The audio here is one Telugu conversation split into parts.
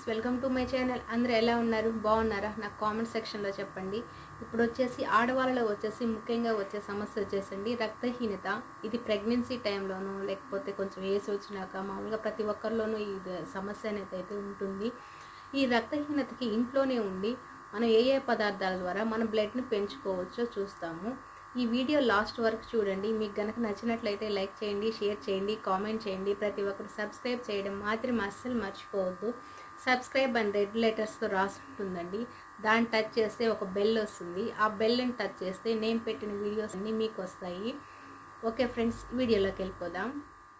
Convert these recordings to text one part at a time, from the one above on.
వెల్కమ్ టు మై ఛానల్ అందరూ ఎలా ఉన్నారు బాగున్నారా నాకు కామెంట్ సెక్షన్లో చెప్పండి ఇప్పుడు వచ్చేసి ఆడవాళ్ళలో వచ్చేసి ముఖ్యంగా వచ్చే సమస్య వచ్చేసండి రక్తహీనత ఇది ప్రెగ్నెన్సీ టైంలోనూ లేకపోతే కొంచెం ఏజ్ వచ్చినాక మామూలుగా ప్రతి ఒక్కరిలోనూ ఈ సమస్య అనేది అయితే ఉంటుంది ఈ రక్తహీనతకి ఇంట్లోనే ఉండి మనం ఏ ఏ పదార్థాల ద్వారా మన బ్లడ్ని పెంచుకోవచ్చో చూస్తాము ఈ వీడియో లాస్ట్ వరకు చూడండి మీకు గనక నచ్చినట్లయితే లైక్ చేయండి షేర్ చేయండి కామెంట్ చేయండి ప్రతి ఒక్కరు సబ్స్క్రైబ్ చేయడం మాత్రం అస్సలు మర్చిపోవద్దు సబ్స్క్రైబ్ అండ్ రెడ్ లెటర్స్తో రాసి ఉంటుందండి దాన్ని టచ్ చేస్తే ఒక బెల్ వస్తుంది ఆ బెల్ని టచ్ చేస్తే నేను పెట్టిన వీడియోస్ అన్నీ మీకు వస్తాయి ఓకే ఫ్రెండ్స్ వీడియోలోకి వెళ్ళిపోదాం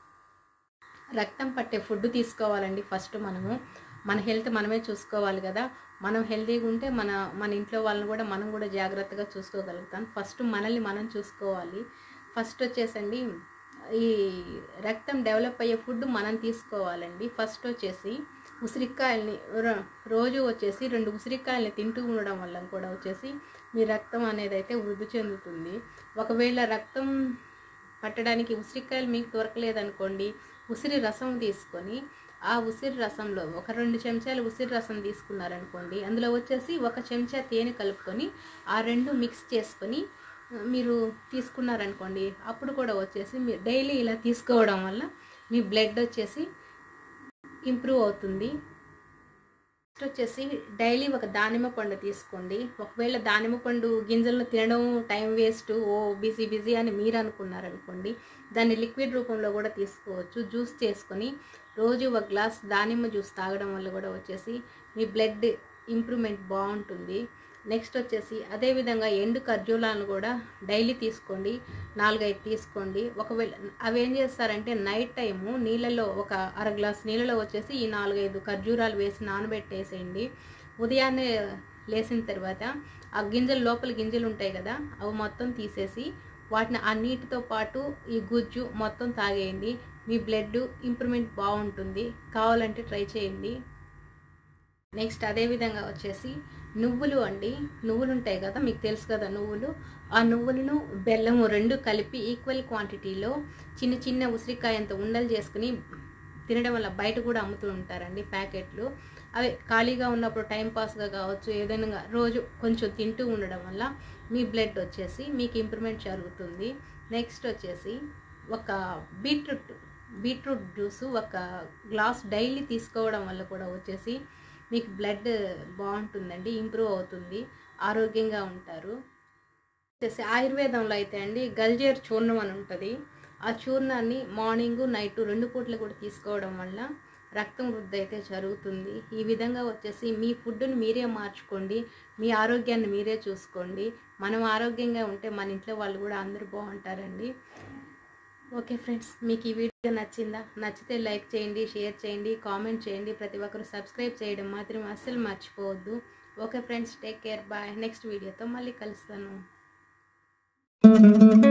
రక్తం పట్టే ఫుడ్ తీసుకోవాలండి ఫస్ట్ మనము మన హెల్త్ మనమే చూసుకోవాలి కదా మనం హెల్తీగా ఉంటే మన మన ఇంట్లో వాళ్ళని కూడా మనం కూడా జాగ్రత్తగా చూసుకోగలుగుతాం ఫస్ట్ మనల్ని మనం చూసుకోవాలి ఫస్ట్ వచ్చేసండి ఈ రక్తం డెవలప్ అయ్యే ఫుడ్ మనం తీసుకోవాలండి ఫస్ట్ వచ్చేసి ఉసిరికాయల్ని రోజు వచ్చేసి రెండు ఉసిరికాయల్ని తింటూ ఉండడం వల్ల కూడా వచ్చేసి మీ రక్తం అనేది అయితే వృద్ధి చెందుతుంది ఒకవేళ రక్తం పట్టడానికి ఉసిరికాయలు మీకు దొరకలేదనుకోండి ఉసిరి రసం తీసుకొని ఆ ఉసిరి రసంలో ఒక రెండు చెంచాలు ఉసిరి రసం తీసుకున్నారనుకోండి అందులో వచ్చేసి ఒక చెంచా తేనె కలుపుకొని ఆ రెండు మిక్స్ చేసుకొని మీరు తీసుకున్నారనుకోండి అప్పుడు కూడా వచ్చేసి మీరు డైలీ ఇలా తీసుకోవడం వల్ల మీ బ్లడ్ వచ్చేసి ఇంప్రూవ్ అవుతుంది నెక్స్ట్ వచ్చేసి డైలీ ఒక దానిమ్మ పండు తీసుకోండి ఒకవేళ దానిమ్మ పండు గింజలను తినడం టైం వేస్ట్ ఓ బిజీ బిజీ అని మీరు అనుకున్నారనుకోండి దాన్ని లిక్విడ్ రూపంలో కూడా తీసుకోవచ్చు జ్యూస్ చేసుకొని రోజు ఒక గ్లాస్ దానిమ్మ జ్యూస్ తాగడం వల్ల కూడా వచ్చేసి మీ బ్లడ్ ఇంప్రూవ్మెంట్ బాగుంటుంది నెక్స్ట్ వచ్చేసి అదేవిధంగా ఎండు ఖర్జూరాలను కూడా డైలీ తీసుకోండి నాలుగైదు తీసుకోండి ఒకవేళ అవి ఏం చేస్తారంటే నైట్ టైము నీళ్ళలో ఒక అర గ్లాస్ నీళ్ళలో వచ్చేసి ఈ నాలుగైదు ఖర్జూరాలు వేసి నానబెట్టేసేయండి ఉదయాన్నే లేచిన తర్వాత ఆ గింజలు లోపల గింజలు ఉంటాయి కదా అవి మొత్తం తీసేసి వాటిని ఆ నీటితో పాటు ఈ గుజ్జు మొత్తం తాగేయండి మీ బ్లడ్ ఇంప్రూవ్మెంట్ బాగుంటుంది కావాలంటే ట్రై చేయండి నెక్స్ట్ అదేవిధంగా వచ్చేసి నువ్వులు అండి నువ్వులు ఉంటాయి కదా మీకు తెలుసు కదా నువ్వులు ఆ నువ్వులను బెల్లము రెండు కలిపి ఈక్వల్ క్వాంటిటీలో చిన్న చిన్న ఉసిరికాయంత ఉండలు చేసుకుని తినడం వల్ల బయట కూడా అమ్ముతూ ఉంటారండి ప్యాకెట్లు అవి ఖాళీగా ఉన్నప్పుడు టైంపాస్గా కావచ్చు ఏదైనా రోజు కొంచెం తింటూ ఉండడం వల్ల మీ బ్లడ్ వచ్చేసి మీకు ఇంప్రూవ్మెంట్ జరుగుతుంది నెక్స్ట్ వచ్చేసి ఒక బీట్రూట్ బీట్రూట్ జ్యూస్ ఒక గ్లాస్ డైలీ తీసుకోవడం వల్ల కూడా వచ్చేసి మీకు బ్లడ్ బాగుంటుందండి ఇంప్రూవ్ అవుతుంది ఆరోగ్యంగా ఉంటారు వచ్చేసి ఆయుర్వేదంలో అయితే అండి గల్జేర్ చూర్ణం అని ఉంటుంది ఆ చూర్ణాన్ని మార్నింగ్ నైట్ రెండు పూటలు కూడా తీసుకోవడం వల్ల రక్తం వృద్ధి అయితే జరుగుతుంది ఈ విధంగా వచ్చేసి మీ ఫుడ్ని మీరే మార్చుకోండి మీ ఆరోగ్యాన్ని మీరే చూసుకోండి మనం ఆరోగ్యంగా ఉంటే మన ఇంట్లో వాళ్ళు కూడా అందరూ బాగుంటారండి ఓకే ఫ్రెండ్స్ మీకు ఈ వీడియో నచ్చిందా నచ్చితే లైక్ చేయండి షేర్ చేయండి కామెంట్ చేయండి ప్రతి ఒక్కరు సబ్స్క్రైబ్ చేయడం మాత్రం అస్సలు మర్చిపోవద్దు okay friends take care bye next వీడియోతో మళ్ళీ కలుస్తాను